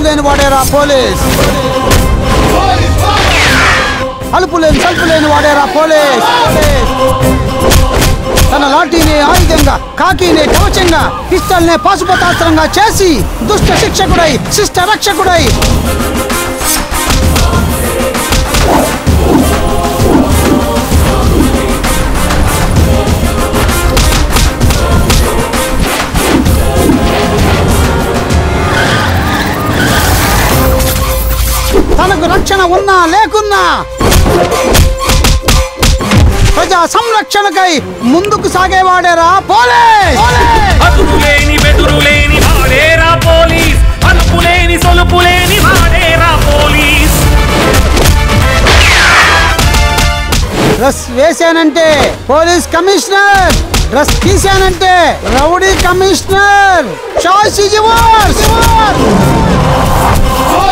లేని వాడేరా పోలీస్ అలుపు లేని సలుపు లేని వాడేరా పోలీస్ తన లాఠీని ఆయుధంగా కాకీని కవచంగా పిస్తల్నే పాశుపతాస్త్రంగా చేసి దుష్ట శిక్షకుడై శిష్ట రక్షకుడై తనకు రక్షణ ఉన్నా లేకున్నా ప్రజా సంరక్షణకై ముందుకు సాగేవాడేరా పోలీస్ అదుపులేని బెదురులేని వాడేరా పోలీస్ అలుపులేని సొలుపులేని వాడేరా పోలీస్ డ్రెస్ వేశానంటే పోలీస్ కమిషనర్ డ్రెస్ తీశానంటే rowdy commissioner choice is yours